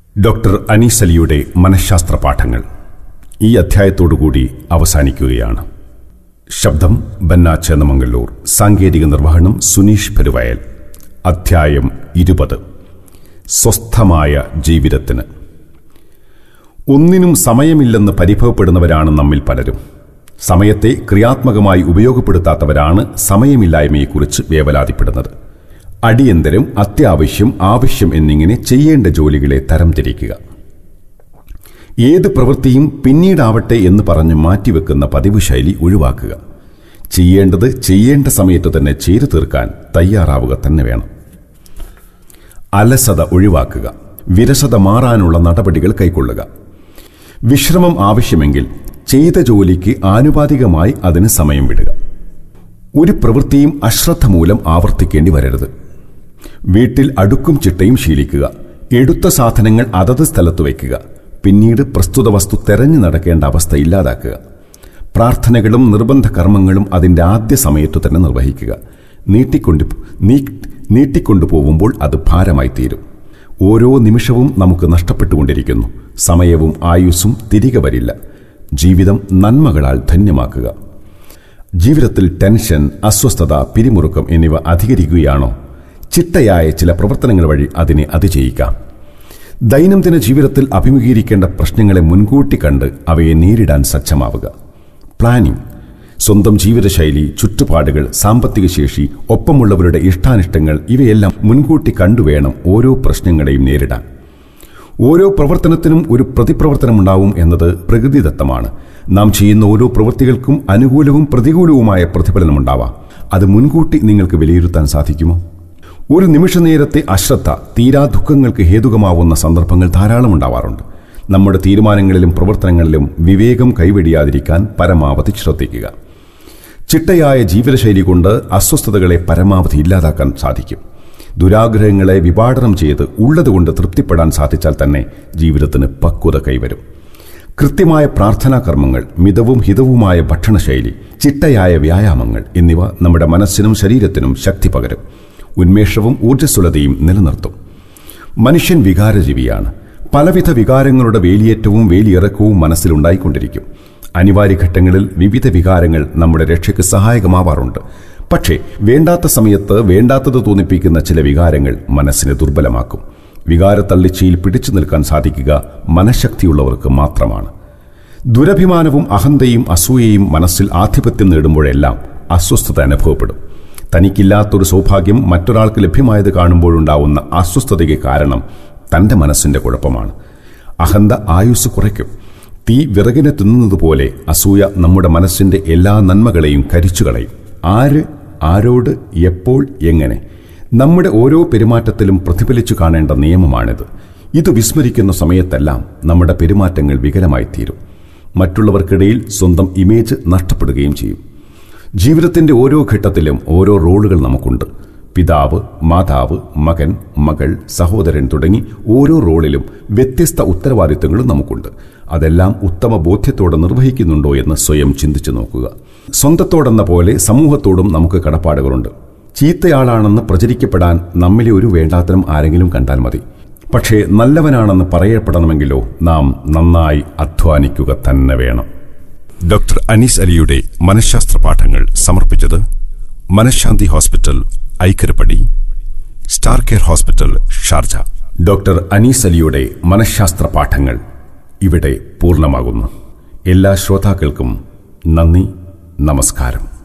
doctor Anees അലിയുടെ മനഃശാസ്ത്ര പാഠങ്ങൾ ഈ അധ്യായത്തോടുകൂടി അവസാനിക്കുകയാണ് ശബ്ദം ബന്ന ചേന്നമംഗല്ലൂർ സാങ്കേതിക നിർവഹണം സുനീഷ് പെരുവയൽ അധ്യായം ഇരുപത് സ്വസ്ഥമായ ജീവിതത്തിന് ഒന്നിനും സമയമില്ലെന്ന് പരിഭവപ്പെടുന്നവരാണ് നമ്മിൽ പലരും സമയത്തെ ക്രിയാത്മകമായി ഉപയോഗപ്പെടുത്താത്തവരാണ് സമയമില്ലായ്മയെക്കുറിച്ച് വേവലാതിപ്പെടുന്നത് അടിയന്തരം അത്യാവശ്യം ആവശ്യം എന്നിങ്ങനെ ചെയ്യേണ്ട ജോലികളെ തരംതിരിക്കുക ഏത് പ്രവൃത്തിയും പിന്നീടാവട്ടെ എന്ന് പറഞ്ഞ് മാറ്റിവെക്കുന്ന പതിവ് ശൈലി ഒഴിവാക്കുക ചെയ്യേണ്ടത് ചെയ്യേണ്ട സമയത്ത് തന്നെ ചെയ്തു തീർക്കാൻ തയ്യാറാവുക തന്നെ വേണം അലസത ഒഴിവാക്കുക വിരസത മാറാനുള്ള നടപടികൾ കൈക്കൊള്ളുക വിശ്രമം ആവശ്യമെങ്കിൽ ചെയ്ത ജോലിക്ക് ആനുപാതികമായി അതിന് സമയം വിടുക ഒരു പ്രവൃത്തിയും അശ്രദ്ധ മൂലം ആവർത്തിക്കേണ്ടി വരരുത് വീട്ടിൽ അടുക്കും ചിട്ടയും ശീലിക്കുക എടുത്ത സാധനങ്ങൾ അതത് സ്ഥലത്ത് വയ്ക്കുക പിന്നീട് പ്രസ്തുത വസ്തു തെരഞ്ഞു നടക്കേണ്ട അവസ്ഥ ഇല്ലാതാക്കുക പ്രാർത്ഥനകളും നിർബന്ധ കർമ്മങ്ങളും അതിൻ്റെ ആദ്യ സമയത്തു തന്നെ നിർവഹിക്കുക നീട്ടിക്കൊണ്ടു നീ നീട്ടിക്കൊണ്ടുപോകുമ്പോൾ അത് ഭാരമായി തീരും ഓരോ നിമിഷവും നമുക്ക് നഷ്ടപ്പെട്ടുകൊണ്ടിരിക്കുന്നു സമയവും ആയുസ്സും തിരികെ വരില്ല ജീവിതം നന്മകളാൽ ധന്യമാക്കുക ജീവിതത്തിൽ ടെൻഷൻ അസ്വസ്ഥത പിരിമുറുക്കം എന്നിവ അധികരിക്കുകയാണോ ചിട്ടയായ ചില പ്രവർത്തനങ്ങൾ വഴി അതിനെ അതിജയിക്കാം ദൈനംദിന ജീവിതത്തിൽ അഭിമുഖീകരിക്കേണ്ട പ്രശ്നങ്ങളെ മുൻകൂട്ടി കണ്ട് അവയെ നേരിടാൻ സജ്ജമാവുക പ്ലാനിംഗ് സ്വന്തം ജീവിതശൈലി ചുറ്റുപാടുകൾ സാമ്പത്തിക ശേഷി ഒപ്പമുള്ളവരുടെ ഇഷ്ടാനിഷ്ടങ്ങൾ ഇവയെല്ലാം മുൻകൂട്ടി കണ്ടുവേണം ഓരോ പ്രശ്നങ്ങളെയും നേരിടാൻ ഓരോ പ്രവർത്തനത്തിനും ഒരു പ്രതിപ്രവർത്തനമുണ്ടാവും എന്നത് പ്രകൃതിദത്തമാണ് നാം ചെയ്യുന്ന ഓരോ പ്രവൃത്തികൾക്കും അനുകൂലവും പ്രതികൂലവുമായ പ്രതിഫലനമുണ്ടാവാം അത് മുൻകൂട്ടി നിങ്ങൾക്ക് വിലയിരുത്താൻ സാധിക്കുമോ ഒരു നിമിഷ നേരത്തെ അശ്രദ്ധ തീരാ ദുഃഖങ്ങൾക്ക് ഹേതുകമാവുന്ന സന്ദർഭങ്ങൾ ധാരാളം ഉണ്ടാവാറുണ്ട് നമ്മുടെ തീരുമാനങ്ങളിലും പ്രവർത്തനങ്ങളിലും വിവേകം കൈവെടിയാതിരിക്കാൻ പരമാവധി ശ്രദ്ധിക്കുക ചിട്ടയായ ജീവിതശൈലി കൊണ്ട് അസ്വസ്ഥതകളെ പരമാവധി ഇല്ലാതാക്കാൻ സാധിക്കും ദുരാഗ്രഹങ്ങളെ വിഭാടനം ചെയ്ത് ഉള്ളതുകൊണ്ട് തൃപ്തിപ്പെടാൻ സാധിച്ചാൽ തന്നെ ജീവിതത്തിന് പക്വത കൈവരും കൃത്യമായ പ്രാർത്ഥനാ കർമ്മങ്ങൾ മിതവും ഹിതവുമായ ഭക്ഷണശൈലി ചിട്ടയായ വ്യായാമങ്ങൾ എന്നിവ നമ്മുടെ മനസ്സിനും ശരീരത്തിനും ശക്തി പകരും ഉന്മേഷവും ഊർജ്ജസ്വലതയും നിലനിർത്തും മനുഷ്യൻ വികാരജീവിയാണ് പലവിധ വികാരങ്ങളുടെ വേലിയേറ്റവും വേലിയിറക്കവും മനസ്സിലുണ്ടായിക്കൊണ്ടിരിക്കും അനിവാര്യ ഘട്ടങ്ങളിൽ വിവിധ വികാരങ്ങൾ നമ്മുടെ രക്ഷയ്ക്ക് സഹായകമാവാറുണ്ട് പക്ഷേ വേണ്ടാത്ത സമയത്ത് വേണ്ടാത്തത് തോന്നിപ്പിക്കുന്ന ചില വികാരങ്ങൾ മനസ്സിനെ ദുർബലമാക്കും വികാരത്തള്ളിച്ചയിൽ പിടിച്ചു നിൽക്കാൻ സാധിക്കുക മനഃശക്തിയുള്ളവർക്ക് മാത്രമാണ് ദുരഭിമാനവും അഹന്തയും അസൂയയും മനസ്സിൽ ആധിപത്യം നേടുമ്പോഴെല്ലാം അസ്വസ്ഥത അനുഭവപ്പെടും തനിക്കില്ലാത്തൊരു സൗഭാഗ്യം മറ്റൊരാൾക്ക് ലഭ്യമായത് കാണുമ്പോഴുണ്ടാവുന്ന അസ്വസ്ഥതയ്ക്ക് കാരണം തന്റെ മനസ്സിന്റെ കുഴപ്പമാണ് അഹന്ത ആയുസ് കുറയ്ക്കും തീ വിറകിനെ തിന്നുന്നതുപോലെ അസൂയ നമ്മുടെ മനസ്സിന്റെ എല്ലാ നന്മകളെയും കരിച്ചു കളയും ആര് ആരോട് എപ്പോൾ എങ്ങനെ നമ്മുടെ ഓരോ പെരുമാറ്റത്തിലും പ്രതിഫലിച്ചു കാണേണ്ട നിയമമാണിത് ഇത് വിസ്മരിക്കുന്ന സമയത്തെല്ലാം നമ്മുടെ പെരുമാറ്റങ്ങൾ വികലമായി തീരും മറ്റുള്ളവർക്കിടയിൽ സ്വന്തം ഇമേജ് നഷ്ടപ്പെടുകയും ചെയ്യും ജീവിതത്തിന്റെ ഓരോ ഘട്ടത്തിലും ഓരോ റോളുകൾ നമുക്കുണ്ട് പിതാവ് മാതാവ് മകൻ മകൾ സഹോദരൻ തുടങ്ങി ഓരോ റോളിലും വ്യത്യസ്ത ഉത്തരവാദിത്തങ്ങളും നമുക്കുണ്ട് അതെല്ലാം ഉത്തമ ബോധ്യത്തോടെ നിർവഹിക്കുന്നുണ്ടോ എന്ന് സ്വയം ചിന്തിച്ചു നോക്കുക സ്വന്തത്തോടെന്ന പോലെ സമൂഹത്തോടും നമുക്ക് കടപ്പാടുകളുണ്ട് ചീത്തയാളാണെന്ന് പ്രചരിക്കപ്പെടാൻ നമ്മിലെ ഒരു വേണ്ടാത്തരം ആരെങ്കിലും കണ്ടാൽ മതി പക്ഷേ നല്ലവനാണെന്ന് പറയപ്പെടണമെങ്കിലോ നാം നന്നായി അധ്വാനിക്കുക തന്നെ വേണം ഡോക്ടർ അനീസ് അലിയുടെ മനഃശാസ്ത്ര പാഠങ്ങൾ സമർപ്പിച്ചത് Manashanthi hospital Aikkarappadi star care hospital Sharjah doctor Anees അലിയുടെ മനഃശാസ്ത്ര പാഠങ്ങൾ ഇവിടെ പൂർണ്ണമാകുന്നു എല്ലാ ശ്രോതാക്കൾക്കും നന്ദി നമസ്കാരം